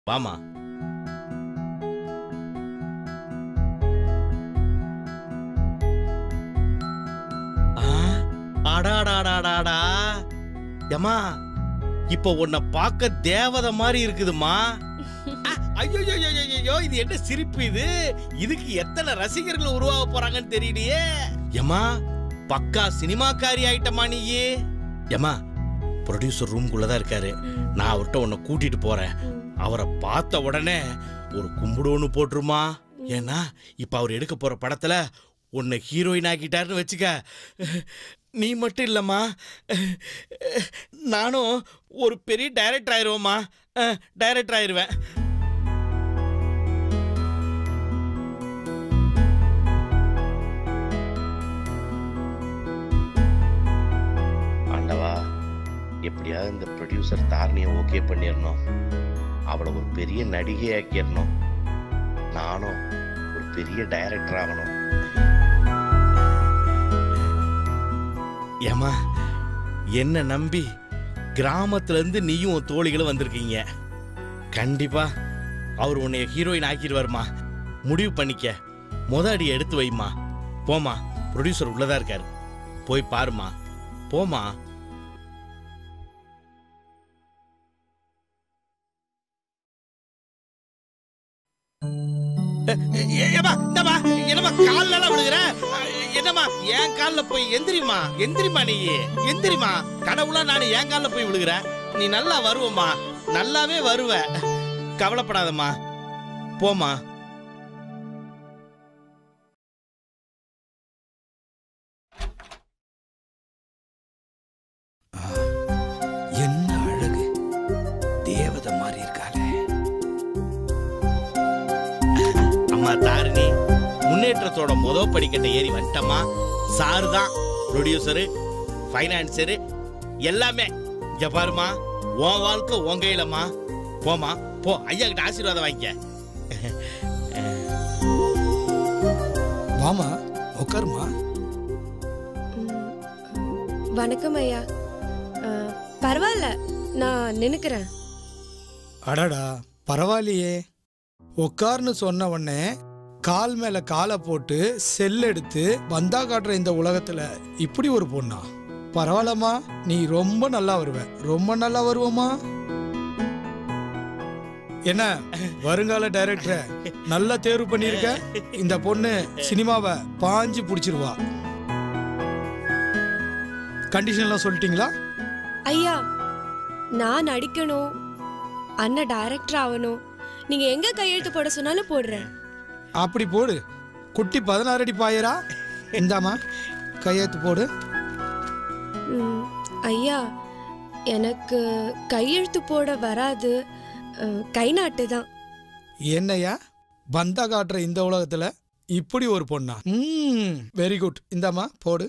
வாமா ஆ, அடாடாடாடாடா ஏம்மா இப்போ உன்னை பார்க்க தேவதை மாதிரி இருக்குதுமா ஐயோ ஐயோ இது என்ன சிரிப்பு இது இதுக்கு எத்தனை ரசிகர்கள் உருவாக போறாங்கன்னு தெரியலையே ஏம்மா பக்கா சினிமாக்காரி ஆயிட்டமா நீயே ஏம்மா ப்ரொடியூசர் ரூம்குள்ள தான் இருக்காரு நான் அவர்கிட்ட உன்னை கூட்டிட்டு போறேன் அவரை பார்த்த உடனே ஒரு கும்பிடுன்னு போட்டுருமா ஏன்னா இப்ப அவர் எடுக்க போற படத்துல உன்னை ஹீரோயின் ஆக்கிட்டாருன்னு வச்சுக்க நீ மட்டும் இல்லம்மா நானும் ஒரு பெரிய டைரக்டர் ஆயிருவேம்மா டைரக்டர் ஆயிருவேன் ஆண்டவா எப்படியாவது இந்த ப்ரொடியூசர் தாரணியை ஓகே பண்ணிடணும் அவளை ஒரு பெரிய நடிகை ஆக்கிடணும் நானும் ஒரு பெரிய டைரக்டர் ஆகணும் ஏம்மா என்ன நம்பி கிராமத்துல இருந்து நீயும் உன் தோழிகளும் வந்திருக்கீங்க கண்டிப்பா அவர் உன்னைய ஹீரோயின் ஆக்கிடுவாருமா முடிவு பண்ணிக்க முத அடியை எடுத்து வைமா போமா ப்ரொடியூசர் உள்ளதா இருக்காரு போய் பாருமா போமா ஏமா இந்தமா என்னமா கால்ல எல்லாம் விழுகிற என்னம்மா என் கால்ல போய் எந்திரிமா எந்திரிமா நீ எந்திரிமா கடவுளா நான் என் கால்ல போய் விழுகிற நீ நல்லா வருவம்மா நல்லாவே வருவ கவலைப்படாதம்மா போமா என்ன அழகு தேவதை மாதிரி இருக்காளே அம்மா தாரிணி முன்னேற்றத்தோட முத படிக்கட்டை ஏறி வந்துட்டம்மா சாரு தான் ப்ரொடியூசரு ஃபைனான்சரு எல்லாமே இங்க பாருமா உன் வாழ்க்கை உன் கையிலம்மா போமா போ ஐயா கிட்ட ஆசீர்வாதம் வாங்கிக்க வாமா உட்காருமா வணக்கம் ஐயா அஹ், பரவாயில்ல நான் நினைக்கிறேன் அடடா பரவாயில்லையே உட்கார்னு சொன்ன உடனே கால் மேல காலை போட்டு செல் எடுத்து வந்தா காட்டுற இந்த உலகத்துல இப்படி ஒரு பொண்ணா பரவாயில்லம்மா நீ ரொம்ப நல்லா வருவ ரொம்ப நல்லா வருவமா என்ன வருங்கால டைரக்டர் நல்லா தேர்வு பண்ணியிருக்க இந்த பொண்ணு சினிமாவை பாஞ்சு பிடிச்சிருவா கண்டிஷன்லாம் சொல்லிட்டீங்களா ஐயா நான் நடிக்கணும் அண்ணன் டைரக்டர் ஆகணும் நீங்க எங்க கையெழுத்து போட சொன்னாலும் போடுறேன் அப்படி போடு குட்டி பதினாறு அடி பாயரா இந்தாம்மா கையெழுத்து போடு ம், ஐயா எனக்கு கையெழுத்து போட வராது அஹ், கை நாட்டு தான் என்னையா பந்தா காட்டுற இந்த உலகத்துல இப்படி ஒரு பொண்ணா ம் வெரி குட் இந்தாம்மா போடு